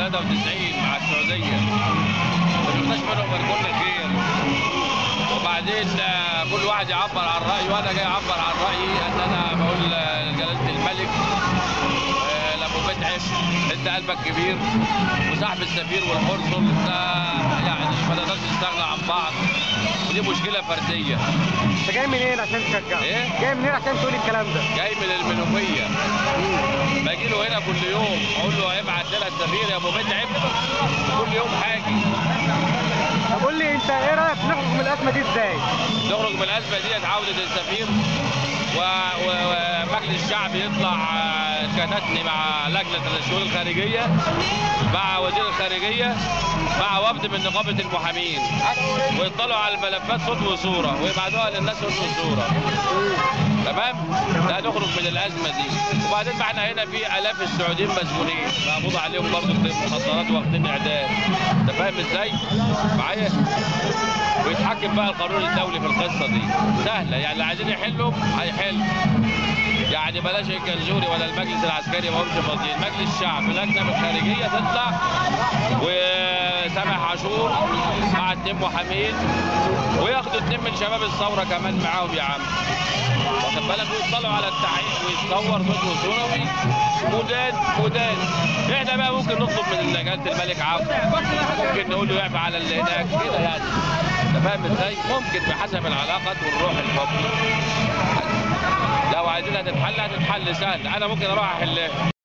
93 مع السعوديه ما شفناش منهم غير كل خير وبعدين آه، كل واحد يعبر عن رايه وانا جاي اعبر عن رايي ان انا بقول آه، لجلاله الملك آه، لابو متعب انت قلبك كبير وصاحب السفير والقنصل انت يعني ما نقدرش نستغنى عن بعض ودي مشكله فرديه انت جاي منين عشان تشجع؟ إيه؟ جاي منين عشان تقول الكلام ده؟ جاي من المنوفيه باجي له هنا كل يوم اقول له ابعت لنا السفير يا ابو متعب كل يوم حاجه طب قول لي انت ايه رايك نخرج من الازمه دي ازاي؟ نخرج من الازمه دي عوده السفير و- و- ومجلس الشعب يطلع آه، كتتني مع لجنه الشؤون الخارجيه مع وزير الخارجيه مع وفد من نقابه المحامين ويطلعوا على الملفات صوت وصوره ويبعتوها للناس صوت وصوره تمام لا نخرج من الازمه دي وبعدين ما احنا هنا في الاف السعوديين مسجونين مقبوض عليهم برضه مخدرات واخدين اعدام انت فاهم ازاي معايا ويتحكم بقى القانون الدولي في القصه دي سهله يعني اللي عايزين يحلوا هيحلوا يعني بلاش الجنزوري ولا المجلس العسكري ما همش فاضيين مجلس الشعب لجنه من الخارجيه تطلع وسامح عاشور مع اتنين محامين وياخدوا اتنين من شباب الثوره كمان معاهم يا عم واخد بالك ويطلعوا على التحقيق ويتصور صوت وصوره وي- مدان مدان احنا بقى ممكن نطلب من جلاله الملك عفو ممكن نقول له يعفى على اللي هناك كده يعني انت فاهم ازاي؟ ممكن بحسب العلاقات والروح الحب لو عايزينها تتحل هتتحل سهل انا ممكن اروح احلها